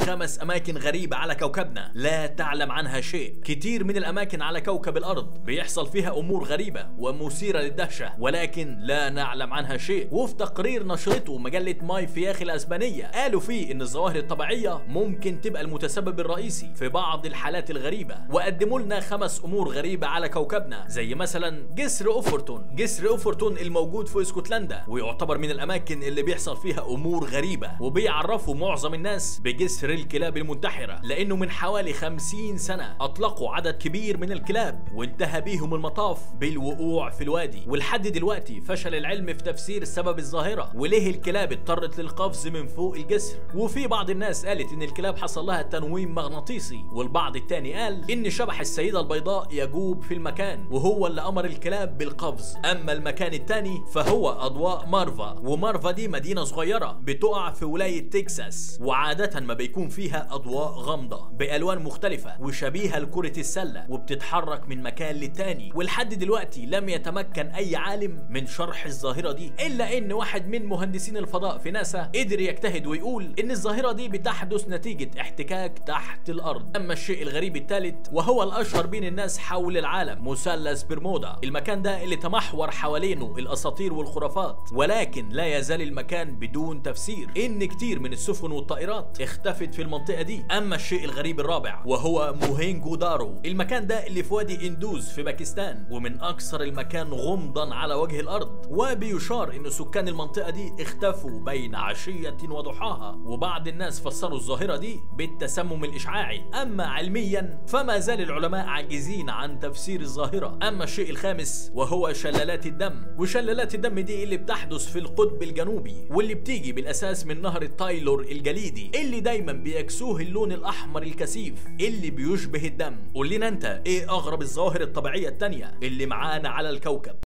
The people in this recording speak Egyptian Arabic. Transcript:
خمس أماكن غريبة على كوكبنا لا تعلم عنها شيء كتير من الأماكن على كوكب الأرض بيحصل فيها أمور غريبة ومثيرة للدهشة ولكن لا نعلم عنها شيء وفي تقرير نشرته مجلة ماي فياخ الأسبانية قالوا فيه إن الظواهر الطبيعية ممكن تبقى المتسبب الرئيسي في بعض الحالات الغريبة وقدموا لنا خمس أمور غريبة على كوكبنا زي مثلا جسر أوفرتون جسر أوفرتون الموجود في اسكتلندا ويعتبر من الأماكن اللي بيحصل فيها أمور غريبة وبيعرفوا معظم الناس بجسر الكلاب المنتحرة لأنه من حوالي 50 سنة أطلقوا عدد كبير من الكلاب وانتهى بيهم المطاف بالوقوع في الوادي ولحد دلوقتي فشل العلم في تفسير سبب الظاهرة وليه الكلاب اضطرت للقفز من فوق الجسر وفي بعض الناس قالت ان الكلاب حصل لها تنويم مغناطيسي والبعض التاني قال ان شبح السيدة البيضاء يجوب في المكان وهو اللي امر الكلاب بالقفز اما المكان التاني فهو اضواء مارفا ومارفا دي مدينة صغيرة بتقع في ولاية تكساس وعادة ما بيكون فيها اضواء غامضة بالوان مختلفة وشبيهة لكرة السلة وبتتحرك من مكان للتاني ولحد دلوقتي لم يتمكن اي عالم من شرح الظاهرة دي الا ان واحد من مهندسين الفضاء في ناسا قدر يجتهد ويقول ان الظاهرة دي بتحدث نتيجة احتكاك تحت الارض اما الشيء الغريب الثالث وهو الاشهر بين الناس حول العالم مثلث برمودا المكان ده اللي تمحور حوالينه الاساطير والخرافات ولكن لا يزال المكان بدون تفسير ان كتير من السفن والطائرات اختفت في المنطقة دي اما الشيء الغريب الرابع وهو موهينجو دارو المكان ده اللي في وادي اندوز في باكستان ومن اكثر المكان غمضا على وجه الارض وبيشار ان سكان المنطقة دي اختفوا بين عشية وضحاها وبعض الناس فسروا الظاهرة دي بالتسمم الاشعاعي اما علميا فما زال العلماء عاجزين عن تفسير الظاهرة اما الشيء الخامس وهو شلالات الدم وشلالات الدم دي اللي بتحدث في القطب الجنوبي واللي بتيجي بالاساس من نهر التايلور الجليدي اللي دايما بيكسوه اللون الاحمر الكثيف اللي بيشبه الدم قول لنا انت ايه اغرب الظواهر الطبيعية التانية اللي معانا على الكوكب